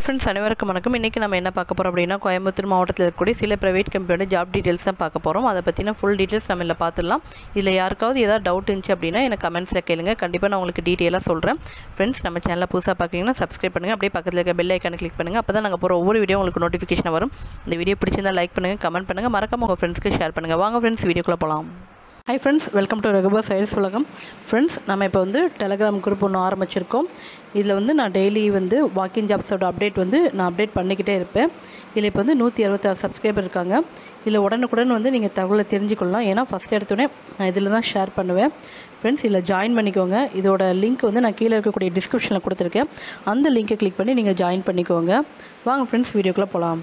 friends அனைவருக்கும் வணக்கம் இன்றைக்கி நம்ம என்ன பார்க்க போகிறோம் அப்படின்னா கோயம்புத்தூர் மாவட்டத்தில் இருக்கக்கூடிய சில ப்ரைவேட் கம்பெனியோட ஜாப் டீட்டெயில்ஸ் தான் பார்க்க போகிறோம் அதை பற்றின ஃபுல் டீட்டெயில்ஸ் நம்ம இதில் பார்த்துடலாம் இதில் யாருக்காவது ஏதாவது டவுட் இருந்துச்சு அப்படின்னா எனக்கு கமெண்ட்ஸில் கேளுங்க கண்டிப்பாக நான் உங்களுக்கு டீட்டெயிலாக சொல்கிறேன் ஃப்ரெண்ட்ஸ் நம்ம சேனலை புதுசாக பார்க்குறீங்கன்னா சப்ஸ்கிரைப் பண்ணுங்கள் அப்படியே பக்கத்தில் இருக்க பெல் ஐக்கானை கிளிக் பண்ணுங்கள் அப்போ தான் நாங்கள் போகிற ஒவ்வொரு வீடியோ உங்களுக்கு நோட்டிஃபிகேஷன் வரும் இந்த வீடியோ பிடிச்சிருந்தா லைக் பண்ணுங்கள் கமெண்ட் பண்ணுங்கள் மறக்காம உங்கள் ஃப்ரெண்ட்ஸ்க்கு ஷேர் பண்ணுங்கள் வாங்க ஃப்ரெண்ட்ஸ் வீடியோக்குள்ளே போகலாம் ஹாய் ஃப்ரெண்ட்ஸ் வெல்கம் டு ரகுபா சைல்ஸ் உலகம் ஃப்ரெண்ட்ஸ் நம்ம இப்போ வந்து டெலகிராம் குரூப் ஒன்று ஆரம்பிச்சிருக்கோம் இதில் வந்து நான் டெய்லி வந்து வாக்கிங் ஜாப்ஸோட அப்டேட் வந்து நான் அப்டேட் பண்ணிக்கிட்டே இருப்பேன் இதில் இப்போ வந்து நூற்றி அறுபத்தாறு சப்ஸ்கிரைபர் இருக்காங்க இதில் உடனுக்குடன் வந்து நீங்கள் தகவலை தெரிஞ்சுக்கொள்ளலாம் ஏன்னா ஃபஸ்ட் எடுத்தோடனே நான் இதில் தான் ஷேர் பண்ணுவேன் ஃப்ரெண்ட்ஸ் இதில் ஜாயின் பண்ணிக்கோங்க இதோட லிங்க் வந்து நான் கீழே இருக்கக்கூடிய டிஸ்கிரிப்ஷனில் கொடுத்துருக்கேன் அந்த லிங்க்கை கிளிக் பண்ணி நீங்கள் ஜாயின் பண்ணிக்கோங்க வாங்க ஃப்ரெண்ட்ஸ் வீடியோக்குள்ளே போகலாம்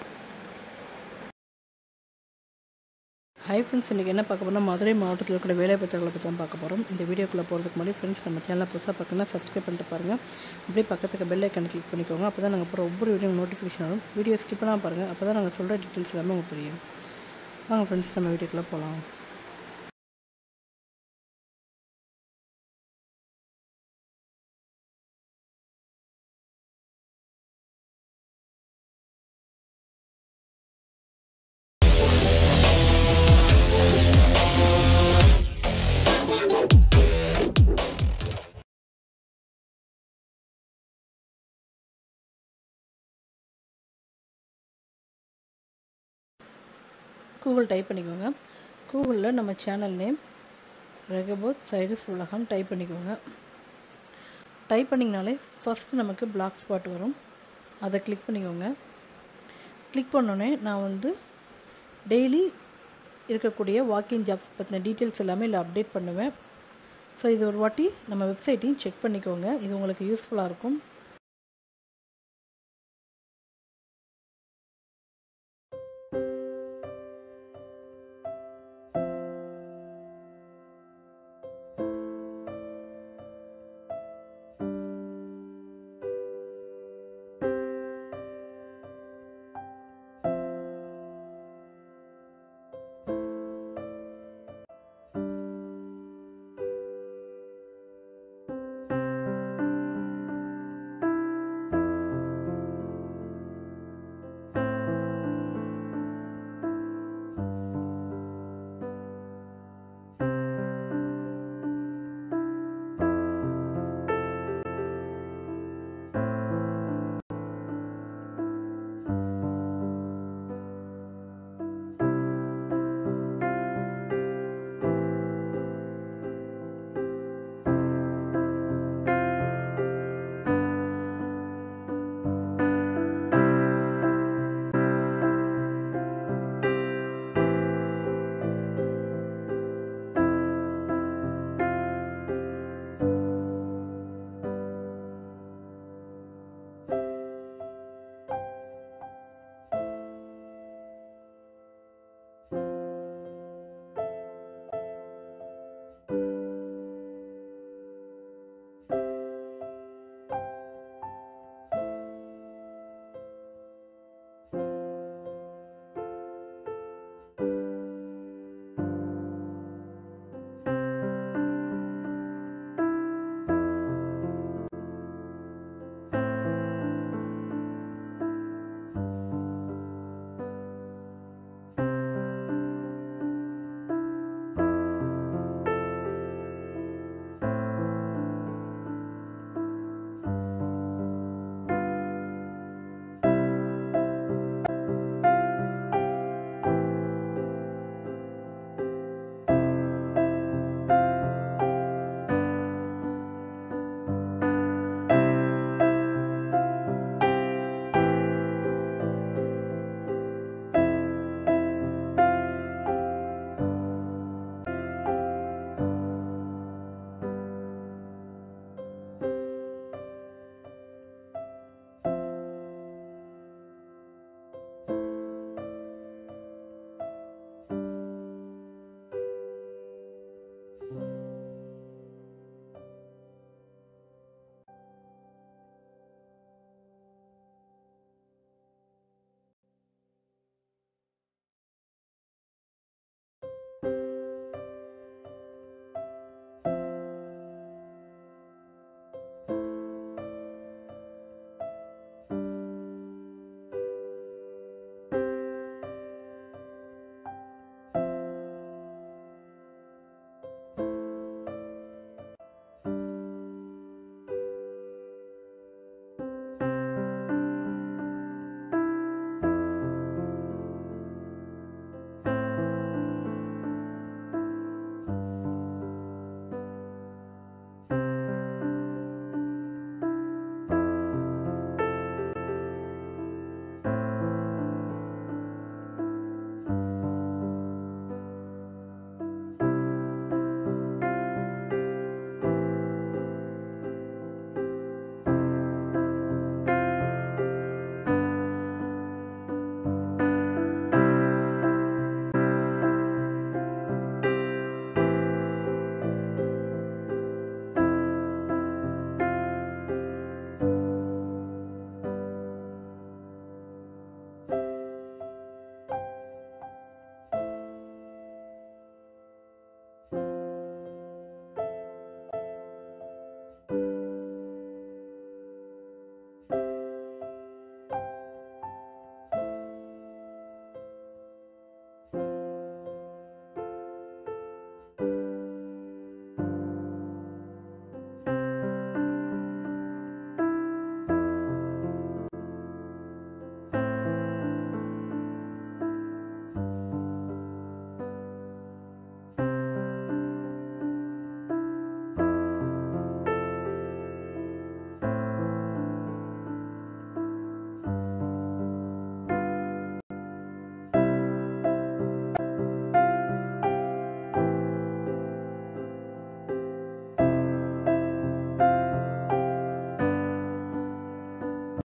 ஹை ஃப்ரெண்ட்ஸ் இன்றைக்கி என்ன பார்க்க போகிறோம் மதுரை மாவட்டத்தில் இருக்கிற வேலை பத்திரங்களை பற்றி தான் பார்க்க போகிறோம் இந்த வீடியோக்குள்ளே போகிறதுக்கு முன்னாடி ஃப்ரெண்ட்ஸ் நம்ம சேனலை புதுசாக பார்க்கணும்னா சப்ஸ்கிரைப் பண்ணிட்டு பாருங்கள் அப்படியே பக்கத்துக்கு பெல் ஐக்கனை கிளிக் பண்ணிக்கோங்க அப்போ தான் நாங்கள் போகிற ஒவ்வொரு வீடியோ நோட்டிஃபிகேஷன் வரும் வீடியோ ஸ்கிப் பண்ணாமல் பாருங்கள் அப்போ தான் நாங்கள் சொல்கிற டீட்டெயில்ஸ் எல்லாமே உங்களுக்கு புரியும் வாங்க ஃப்ரெண்ட்ஸ் நம்ம வீடியோக்குள்ளே போகலாம் கூகுள் டைப் பண்ணிக்கோங்க கூகுளில் நம்ம சேனல் நேம் ரெகபோத் சைடஸ் உலகம் டைப் பண்ணிக்கோங்க டைப் பண்ணிங்கனாலே ஃபஸ்ட்டு நமக்கு பிளாக் ஸ்பாட் வரும் அதை கிளிக் பண்ணிக்கோங்க கிளிக் பண்ணோடனே நான் வந்து டெய்லி இருக்கக்கூடிய வாக்கிங் ஜாப்ஸ் பற்றின டீட்டெயில்ஸ் எல்லாமே இல்லை அப்டேட் பண்ணுவேன் ஸோ இது ஒரு வாட்டி நம்ம வெப்சைட்டையும் செக் பண்ணிக்கோங்க இது உங்களுக்கு யூஸ்ஃபுல்லாக இருக்கும்